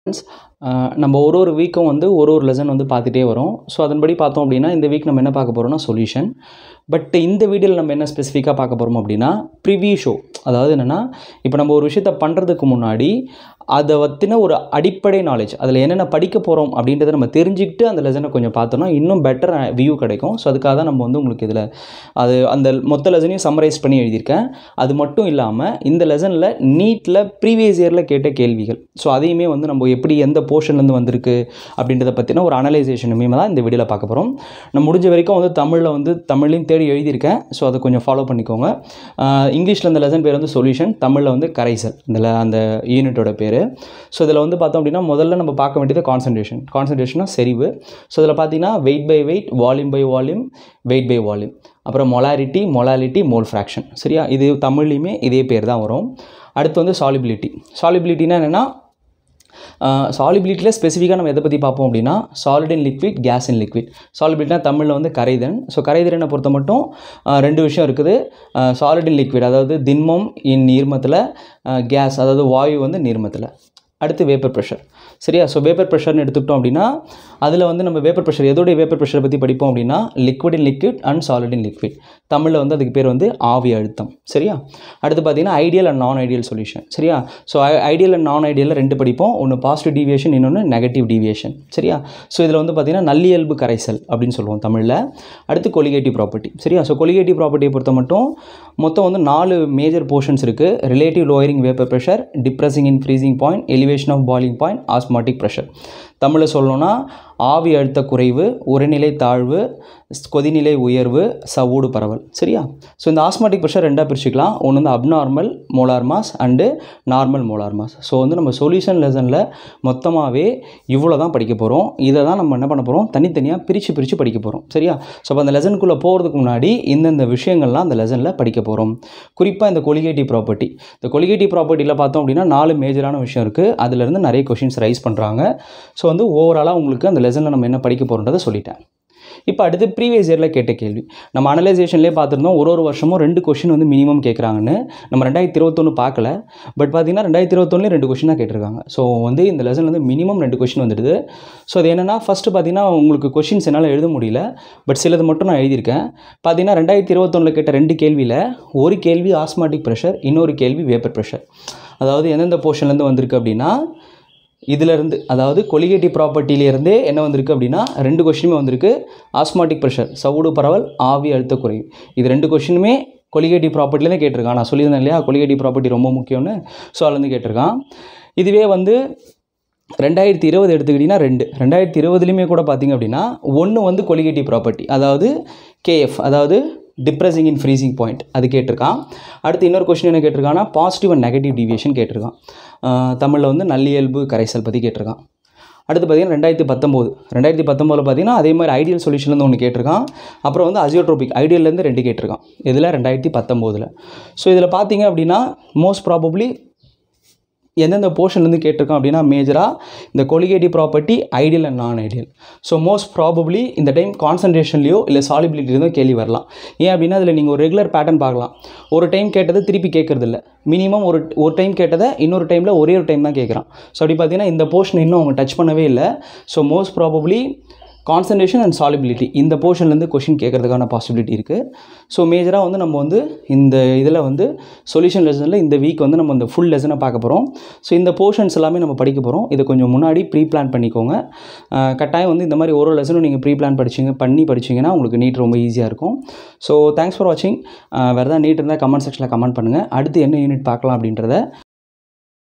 ஆஹ் நம்ம ஒரு ஒரு வீக்கும் வந்து ஒரு ஒரு லெசன் வந்து பார்த்துட்டே வரோம் ஸோ அதன்படி பார்த்தோம் அப்படின்னா இந்த வீக் நம்ம என்ன பார்க்க போகிறோம்னா சொல்யூஷன் பட் இந்த வீடியோவில் நம்ம என்ன ஸ்பெசிஃபிக்காக பார்க்க போகிறோம் அப்படின்னா ப்ரிவியூ ஷோ அதாவது என்னென்னா இப்போ நம்ம ஒரு விஷயத்தை பண்ணுறதுக்கு முன்னாடி அதை பற்றின ஒரு அடிப்படை நாலேஜ் அதில் என்னென்ன படிக்க போகிறோம் அப்படின்றத நம்ம தெரிஞ்சுக்கிட்டு அந்த லெசனை கொஞ்சம் பார்த்தோன்னா இன்னும் பெட்டர் வியூ கிடைக்கும் ஸோ அதுக்காக தான் நம்ம வந்து உங்களுக்கு இதில் அது அந்த மொத்த லெசனையும் சம்மரைஸ் பண்ணி எழுதியிருக்கேன் அது மட்டும் இல்லாமல் இந்த லெசனில் நீட்டில் ப்ரீவியஸ் இயரில் கேட்ட கேள்விகள் ஸோ அதையுமே வந்து நம்ம எப்படி எந்த போர்ஷன்லேருந்து வந்திருக்கு அப்படின்றத பற்றின ஒரு அனலைசேஷனுமே தான் இந்த வீடியோவில் பார்க்க போகிறோம் நான் முடிஞ்ச வரைக்கும் வந்து தமிழில் வந்து தமிழ்லையும் தேடி எழுதியிருக்கேன் ஸோ அதை கொஞ்சம் ஃபாலோ பண்ணிக்கோங்க இங்கிலீஷில் இந்த லெசன் பேர் வந்து சொல்யூஷன் தமிழில் வந்து கரைசல் இந்த le- அந்த யூனிட்டோட பேர் ஸோ இதில் வந்து பார்த்தோம் அப்படின்னா முதல்ல நம்ம பார்க்க வேண்டியது கான்சன்ட்ரேஷன் கான்சன்ட்ரேஷனா செறிவு ஸோ இதில் பார்த்தீங்கன்னா weight by weight volume by volume weight by volume அப்புறம் மொலாரிட்டி மொலாலிட்டி மோல் ஃப்ராக்ஷன் சரியா இது தமிழ்லையுமே இதே பேர் தான் வரும் அடுத்து வந்து சாலிபிலிட்டி சாலிபிலிட்டினா என்னென்னா சாலிபிலிட்டியில் ஸ்பெசிஃபிக்காக நம்ம எதை பற்றி பார்ப்போம் அப்படின்னா solid in liquid gas in liquid சாலிபிலிட்டினா தமிழில் வந்து கரைதிறன் ஸோ கரைதிறனை பொறுத்த மட்டும் ஆஹ் ரெண்டு விஷயம் இருக்குது சாலிட் இன் லிக்விட் அதாவது திண்மம் இன் நீர்மத்தில் கேஸ் அதாவது வாயு வந்து நீர்மத்தில் அடுத்து வேப்பர் ப்ரெஷர் சரியா ஸோ வேப்பர் ப்ரெஷர்னு எடுத்துக்கிட்டோம் அப்படின்னா அதில் வந்து நம்ம வேப்பர் ப்ரெஷர் எதோடைய வேப்பர் ப்ரெஷரை பற்றி படிப்போம் அப்படின்னா liquid in liquid and solid in liquid தமிழில் வந்து அதுக்கு பேர் வந்து ஆவி அழுத்தம் சரியா அடுத்து பார்த்தீங்கன்னா ideal and non ideal solution சரியா ஸோ ஐடியல் அண்ட் நான் ஐடியலில் ரெண்டு படிப்போம் ஒன்று பாசிட்டிவ் டீவியேஷன் இன்னொன்று நெகட்டிவ் டீவியேஷன் சரியா ஸோ இதில் வந்து பார்த்தீங்கன்னா நல்லியல்பு கரைசல் அப்படின்னு சொல்லுவோம் தமிழில் அடுத்து கொலிகேட்டிவ் ப்ராப்பர்ட்டி சரியா ஸோ கொலிகேட்டிவ் ப்ராப்பர்ட்டியை பொறுத்த மட்டும் மொத்தம் வந்து நாலு மேஜர் போர்ஷன்ஸ் இருக்குது relative lowering vapour pressure depressing in freezing point elevation of boiling point osmotic pressure தமிழில் சொல்லணும்னா ஆவி அழுத்த குறைவு உரைநிலை தாழ்வு ஸ்- கொதிநிலை உயர்வு சவ்வூடு பரவல் சரியா ஸோ இந்த ஆஸ்மாட்டிக் ப்ரெஷர் ரெண்டாக பிரிச்சுக்கலாம் ஒன்று வந்து abnormal molar mass and normal molar mass so வந்து நம்ம சொல்யூஷன் லெசனில் மொத்தமாகவே இவ்வளோ தான் படிக்க போகிறோம் இதை தான் நம்ம என்ன பண்ண போகிறோம் தனித்தனியாக பிரித்து பிரித்து படிக்க போகிறோம் சரியா ஸோ அப்போ அந்த லெசனுக்குள்ளே போகிறதுக்கு முன்னாடி இந்தந்த விஷயங்கள்லாம் அந்த லெசனில் படிக்க போகிறோம் குறிப்பாக இந்த கொலிகேட்டிவ் ப்ராப்பர்ட்டி இந்த கொலிகேட்டிவ் ப்ராப்பர்ட்டியில் பார்த்தோம் அப்படின்னா நாலு மேஜரான விஷயம் இருக்குது அதுலேருந்து நிறைய கொஷின்ஸ் ரைஸ் பண்ணுறாங்க ஸோ வந்து ஓவராலாக உங்களுக்கு அந்த லெசனில் நம்ம என்ன படிக்க போகிறோன்றதை சொல்லிட்டேன் இப்போ அடுத்து ப்ரீவியஸ் இயரில் கேட்ட கேள்வி நம்ம அனலைசேஷன்லேயே பார்த்துருந்தோம் ஒரு ஒரு வருஷமும் ரெண்டு கொஷின் வந்து மினிமம் கேட்குறாங்கன்னு நம்ம ரெண்டாயிரத்தி இருபத்தொன்று பார்க்கல பட் பார்த்தீங்கன்னா ரெண்டாயிரத்தி இருபத்தொன்னுலேயும் ரெண்டு கொஷின் தான் கேட்டிருக்காங்க ஸோ வந்து இந்த லெசன் வந்து மினிமம் ரெண்டு கொஷின் வந்துடுது ஸோ அது என்னென்னா ஃபஸ்ட்டு பார்த்தீங்கன்னா உங்களுக்கு கொஷின்ஸ் என்னால் எழுத முடியல பட் சிலது மட்டும் நான் எழுதியிருக்கேன் பார்த்தீங்கன்னா ரெண்டாயிரத்தி இருபத்தொன்னில் கேட்ட ரெண்டு கேள்வியில் ஒரு கேள்வி ஆஸ்மாட்டிக் ப்ரெஷர் இன்னொரு கேள்வி வேப்பர் ப்ரெஷர் அதாவது எந்தெந்த போர்ஷன்லேருந்து வந்திருக்கு அப்படின்னா இதிலிருந்து அதாவது கொலிகேட்டிவ் ப்ராப்பர்ட்டியிலேருந்தே என்ன வந்திருக்கு அப்படின்னா ரெண்டு கொஷினுமே வந்திருக்கு ஆஸ்மாட்டிக் ப்ரெஷர் சவுடு பரவல் ஆவி அழுத்த குறைவு இது ரெண்டு கொஷினுமே கொலிகேட்டிவ் ப்ராப்பர்ட்டிலேருந்து கேட்டிருக்கான் நான் சொல்லியிருந்தேன் இல்லையா கொலிகேட்டிவ் ப்ராப்பர்ட்டி ரொம்ப முக்கியம்னு ஸோ அதுலேருந்து கேட்டிருக்கான் இதுவே வந்து ரெண்டாயிரத்தி இருபது எடுத்துக்கிட்டிங்கன்னா ரெண்டு ரெண்டாயிரத்தி இருபதுலையுமே கூட பார்த்தீங்க அப்படின்னா ஒன்று வந்து கொலிகேட்டிவ் ப்ராப்பர்ட்டி அதாவது K F depressing in freezing point அது கேட்டிருக்கான் அடுத்து இன்னொரு கொஸ்டின் என்ன கேட்டிருக்கான்னா பாசிட்டிவ் அண்ட் நெகட்டிவ் டிவியேஷன் கேட்டிருக்கான் தமிழில் வந்து நல்லியல்பு கரைசல் பற்றி கேட்டிருக்கான் அடுத்து பார்த்தீங்கன்னா ரெண்டாயிரத்தி பத்தொம்போது ரெண்டாயிரத்தி பத்தொம்போதில் பார்த்தீங்கன்னா அதே மாதிரி ஐடியல் சொல்யூஷன்லேருந்து ஒன்று கேட்டிருக்கான் அப்புறம் வந்து அசியோட்ரோபிக் ஐடியல்லேருந்து ரெண்டு கேட்டிருக்கான் இதில் ரெண்டாயிரத்தி பத்தொம்போதில் ஸோ இதில் பார்த்தீங்க அப்படின்னா மோஸ்ட் ப்ராபப்ளி எந்தெந்த போர்ஷன்லேருந்து கேட்டிருக்கோம் அப்படின்னா மேஜராக இந்த colligative property ideal and non ideal so most probably இந்த டைம் கான்சன்ட்ரேஷன்லையோ இல்லை சாலிபிலிட்டிலையோ கேள்வி வரலாம் ஏன் அப்படின்னா அதில் நீங்கள் ஒரு ரெகுலர் பேட்டர்ன் பார்க்கலாம் ஒரு டைம் கேட்டதை திருப்பி கேட்கறது இல்லை மினிமம் ஒரு ஒரு டைம் கேட்டதை இன்னொரு டைமில் ஒரே ஒரு டைம் தான் கேட்குறான் ஸோ அப்படி பார்த்தீங்கன்னா இந்த போர்ஷன் இன்னும் அவங்க டச் பண்ணவே இல்லை so most probably concentration and solubility இந்த போர்ஷன்லேருந்து கொஷின் கேட்கறதுக்கான பாசிபிலிட்டி இருக்குது ஸோ மேஜராக வந்து நம்ம வந்து இந்த இதில் வந்து சொல்யூஷன் லெசனில் இந்த வீக் வந்து நம்ம இந்த ஃபுல் லெசனை பார்க்க போகிறோம் ஸோ இந்த போர்ஷன்ஸ் எல்லாமே நம்ம படிக்க போகிறோம் இதை கொஞ்சம் முன்னாடி ப்ரீ பிளான் பண்ணிக்கோங்க அஹ் கட்டாயம் வந்து இந்த மாதிரி ஒரு லெசனும் நீங்கள் ப்ரீ பிளான் படிச்சிங்க பண்ணி படிச்சிங்கன்னா உங்களுக்கு நீட் ரொம்ப ஈஸியாக இருக்கும் ஸோ தேங்க்ஸ் ஃபார் வாட்சிங் வேறு ஏதாவது நீட் இருந்தால் கமெண்ட் செக்ஷனில் கமெண்ட் பண்ணுங்கள் அடுத்து என்ன யூனிட் பார்க்கலாம் அப்படின்றத